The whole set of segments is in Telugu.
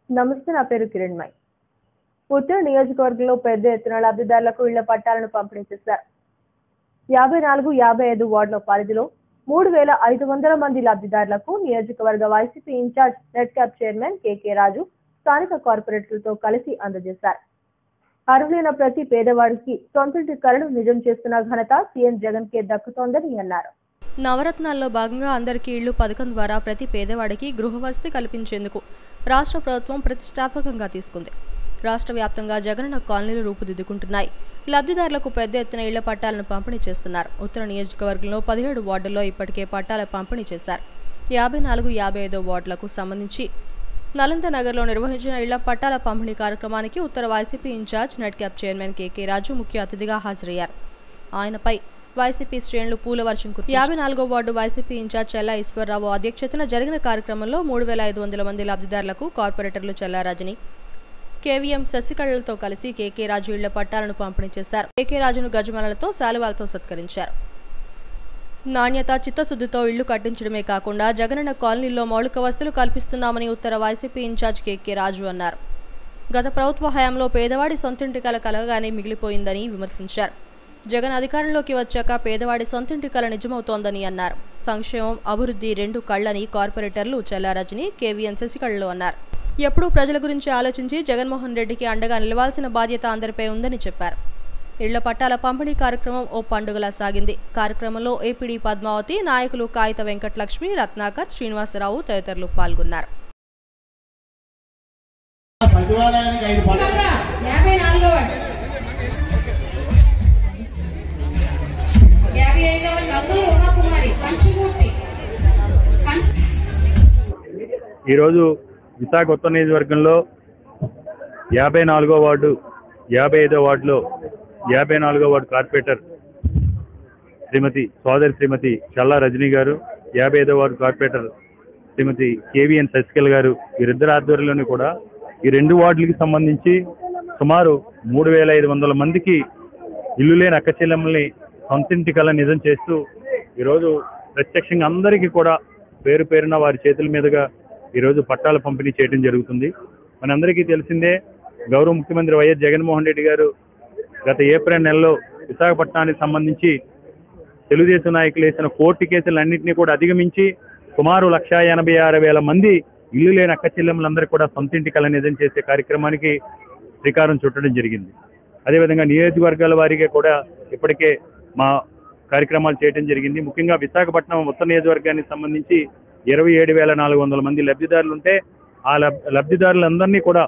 నమస్తే నా పేరు కిరణ్మయ్ ఉత్తర నియోజకవర్గంలో పెద్ద ఎత్తున లబ్ధిదారులకు ఇళ్ల పట్టాలను పంపిణీ చేశారు యాభై నాలుగు యాభై ఐదు వార్డుల పరిధిలో మూడు వేల ఐదు వందల మంది లబ్ధిదారులకు నియోజకవర్గ YCP incharge NEDCAP chairman KK Raju స్థానిక కార్పొరేటర్లతో కలిసి అందజేశారు అర్హులైన ప్రతి పేదవాడికి సొంతింటి కలను నిజం చేస్తున్న ఘనత సీఎం జగన్ కే దక్కుతోందని అన్నారు నవరత్నాల్లో భాగంగా అందరికీ ఇళ్లు పథకం ద్వారా ప్రతి పేదవాడికి గృహవసతి కల్పించేందుకు రాష్ట్ర ప్రభుత్వం ప్రతిష్టాత్మకంగా తీసుకుంది రాష్ట్ర వ్యాప్తంగా జగనన్న కాలనీలు రూపుదిద్దుకుంటున్నాయి లబ్ధిదారులకు పెద్ద ఎత్తున ఇళ్ల పట్టాలను పంపిణీ చేస్తున్నారు ఉత్తర నియోజకవర్గంలో పదిహేడు వార్డుల్లో ఇప్పటికే పట్టాల పంపిణీ చేశారు యాభై నాలుగు యాభై ఐదో వార్డులకు సంబంధించి నలంద నగర్లో నిర్వహించిన ఇళ్ల పట్టాల పంపిణీ కార్యక్రమానికి ఉత్తర YCP incharge NEDCAP chairman KK Raju ముఖ్య అతిథిగా హాజరయ్యారు ఆయనపై వైసీపీ శ్రేణులు పూల వర్షం కురిపించారు యాభై నాలుగో ward YCP incharge Chella Eswararao అధ్యక్షతన జరిగిన కార్యక్రమంలో మూడు వేల ఐదు వందల మంది లబ్ధిదారులకు కార్పొరేటర్లు చెల్లా రజని కేవీఎం శశికళలతో కలిసి కేకే రాజు ఇళ్ల పట్టాలను పంపిణీ చేశారు కేకే రాజును గజమాలతో శాలువాలతో సత్కరించారు నాణ్యత చిత్తశుద్ధితో ఇళ్లు కట్టించడమే కాకుండా జగనన్న కాలనీలో మౌలిక వసతులు కల్పిస్తున్నామని ఉత్తర వైసీపీ ఇన్ఛార్జ్ కేకే రాజు అన్నారు గత ప్రభుత్వ హయాంలో పేదవాడి సొంతింటి కల కలగానే మిగిలిపోయిందని విమర్శించారు జగన్ అధికారంలోకి వచ్చాక పేదవాడి సొంతింటి కల నిజమవుతోందని అన్నారు సంక్షేమం అభివృద్ధి రెండు కళ్ళని కార్పొరేటర్లు చెల్లారజని కేవీఎన్ శశికళలు అన్నారు ఎప్పుడూ ప్రజల గురించి ఆలోచించి జగన్మోహన్ రెడ్డికి అండగా నిలవాల్సిన బాధ్యత అందరిపై ఉందని చెప్పారు ఇళ్ల పట్టాల పంపిణీ కార్యక్రమం ఓ పండుగలా సాగింది కార్యక్రమంలో ఏపీడీ పద్మావతి నాయకులు కాగిత వెంకటలక్ష్మి రత్నాకర్ శ్రీనివాసరావు తదితరులు పాల్గొన్నారు సచివాలయానికి ఐదు పట్టాలు పక్కగా యాభై నాలుగవ యాభై ఐదవ నందూరు ఉమాకుమారి పంచమూర్తి పంచ ఈరోజు విశాఖ ఉత్తర నియోజకవర్గంలో యాభై నాలుగో వార్డు యాభై ఐదో వార్డులో యాభై నాలుగో వార్డు కార్పొరేటర్ శ్రీమతి సోదరి శ్రీమతి చల్లా రజనీ గారు యాభై ఐదో ward corporator Srimathi KVN Sasikala గారు వీరిద్దరు ఆధ్వర్యంలోని కూడా ఈ రెండు వార్డులకి సంబంధించి సుమారు మూడు వేల ఐదు వందల మందికి ఇల్లు లేని అక్క చెల్లెమ్మల్ని సొంతింటి కళ నిజం చేస్తూ ఈరోజు ప్రత్యక్షంగా అందరికీ కూడా పేరు పేరున వారి చేతుల మీదుగా ఈరోజు పట్టాల పంపిణీ చేయడం జరుగుతుంది మనందరికీ తెలిసిందే గౌరవ ముఖ్యమంత్రి వైఎస్ జగన్మోహన్ రెడ్డి గారు గత ఏప్రిల్ నెలలో విశాఖపట్నానికి సంబంధించి తెలుగుదేశం నాయకులు వేసిన కోర్టు కేసులన్నింటినీ కూడా అధిగమించి సుమారు లక్ష ఎనభై ఆరు వేల మంది ఇల్లు లేని అక్క చెల్లెమ్మలందరూ కూడా సొంతింటి కళ నిజం చేసే కార్యక్రమానికి శ్రీకారం చుట్టడం జరిగింది అదేవిధంగా నియోజకవర్గాల వారీగా కూడా ఇప్పటికే మా కార్యక్రమాలు చేయడం జరిగింది ముఖ్యంగా విశాఖపట్నం ఉత్తర నియోజకవర్గానికి సంబంధించి ఇరవై ఏడు వేల నాలుగు వందల మంది లబ్ధిదారులు ఉంటే ఆ లబ్ లబ్ధిదారులందరినీ కూడా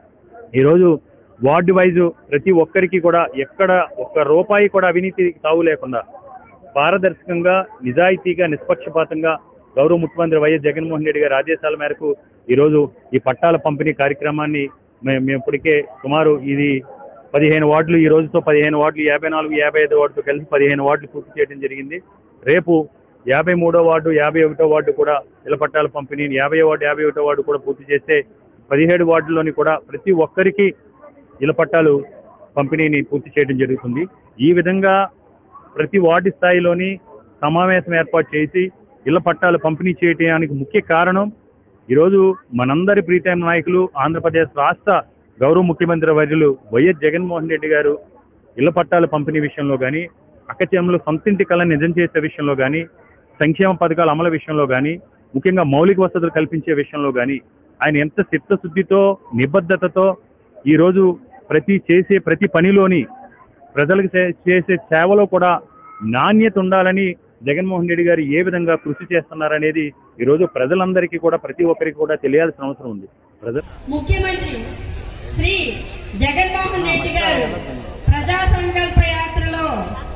ఈరోజు వార్డు వైజు ప్రతి ఒక్కరికి కూడా ఎక్కడ ఒక్క రూపాయి కూడా అవినీతి తావు లేకుండా పారదర్శకంగా నిజాయితీగా నిష్పక్షపాతంగా గౌరవ ముఖ్యమంత్రి వైఎస్ జగన్మోహన్ రెడ్డి గారి ఆదేశాల మేరకు ఈరోజు ఈ పట్టాల పంపిణీ కార్యక్రమాన్ని మే- మేము ఇప్పటికే సుమారు ఇది పదిహేను వార్డులు ఈ రోజుతో పదిహేను వార్డులు యాభై నాలుగు యాభై ఐదు వార్డుతో కలిసి పదిహేను వార్డులు పూర్తి చేయడం జరిగింది రేపు యాభై మూడో వార్డు యాభై ఒకటో వార్డు కూడా ఇళ్ల పట్టాల పంపిణీని యాభై వార్డు యాభై ఒకటో వార్డు కూడా పూర్తి చేస్తే పదిహేడు వార్డుల్లోని కూడా ప్రతి ఒక్కరికి ఇళ్ల పట్టాలు పంపిణీని పూర్తి చేయడం జరుగుతుంది ఈ విధంగా ప్రతి వార్డు స్థాయిలోని సమావేశం ఏర్పాటు చేసి ఇళ్ల పట్టాలు పంపిణీ చేయడానికి ముఖ్య కారణం ఈరోజు మనందరి ప్రీతైన నాయకులు ఆంధ్రప్రదేశ్ రాష్ట్ర గౌరవ ముఖ్యమంత్రి వర్యులు వైఎస్ జగన్మోహన్ రెడ్డి గారు ఇళ్ల పట్టాల పంపిణీ విషయంలో కానీ అక్కచెమ్మలు సొంతింటి కళ నిజం చేసే విషయంలో కానీ సంక్షేమ పథకాల అమలు విషయంలో కానీ ముఖ్యంగా మౌలిక వసతులు కల్పించే విషయంలో కానీ ఆయన ఎంత చిత్తశుద్ధితో నిబద్ధతతో ఈరోజు ప్రతి చేసే ప్రతి పనిలోని ప్రజలకు చే- చేసే సేవలో కూడా నాణ్యత ఉండాలని జగన్మోహన్ రెడ్డి గారు ఏ విధంగా కృషి చేస్తున్నారనేది ఈరోజు ప్రజలందరికీ కూడా ప్రతి ఒక్కరికి కూడా తెలియాల్సిన అవసరం ఉంది ప్రజలు ముఖ్యమంత్రి శ్రీ జగన్మోహన్ రెడ్డి గారు ప్రజా సంకల్ప యాత్రలో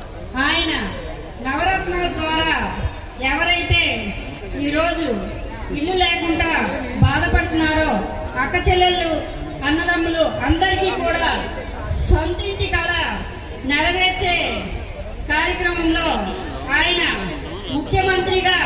ఆయన నవరత్నాల ద్వారా ఎవరైతే ఈరోజు ఇల్లు లేకుండా బాధపడుతున్నారో అక్క చెల్లెళ్ళు అన్నదమ్ములు అందరికీ కూడా సొంతింటి కళ నెరవేర్చే కార్యక్రమంలో ఆయన ముఖ్యమంత్రిగా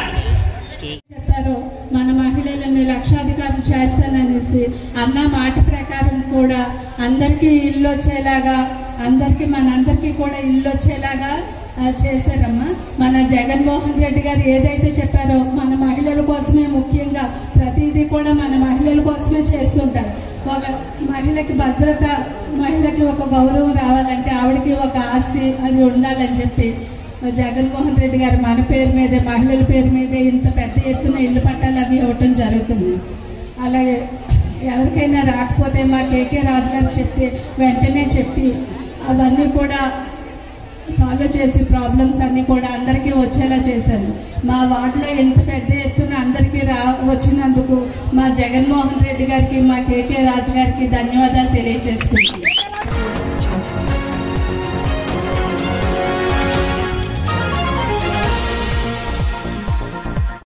చెప్పారు మన మహిళలని లక్షాధికారం చేస్తాననేసి అన్న మాట ప్రకారం కూడా అందరికీ ఇల్లు వచ్చేలాగా అందరికీ మనందరికీ కూడా ఇల్లు వచ్చేలాగా ఆ, చేశారమ్మా మన జగన్మోహన్ రెడ్డి గారు ఏదైతే చెప్పారో మన మహిళల కోసమే ముఖ్యంగా ప్రతిదీ కూడా మన మహిళల కోసమే చేస్తుంటారు ఒక మహిళకి భద్రత మహిళకి ఒక గౌరవం రావాలంటే ఆవిడకి ఒక ఆస్తి అది ఉండాలని చెప్పి జగన్మోహన్ రెడ్డి గారు మన పేరు మీదే మహిళల పేరు మీదే ఇంత పెద్ద ఎత్తున ఇల్లు పట్టాలు అవి ఇవ్వటం జరుగుతుంది అలాగే ఎవరికైనా రాకపోతే మా కేకే రాజు గారికి చెప్పి వెంటనే చెప్పి అవన్నీ కూడా సాల్వ్ చేసి ప్రాబ్లమ్స్ అన్నీ కూడా అందరికీ వచ్చేలా చేశారు మా వార్డులో ఎంత పెద్ద ఎత్తున అందరికీ రా వచ్చినందుకు మా జగన్మోహన్ రెడ్డి గారికి మా కేకే రాజు గారికి ధన్యవాదాలు తెలియజేసుకుంటున్నాను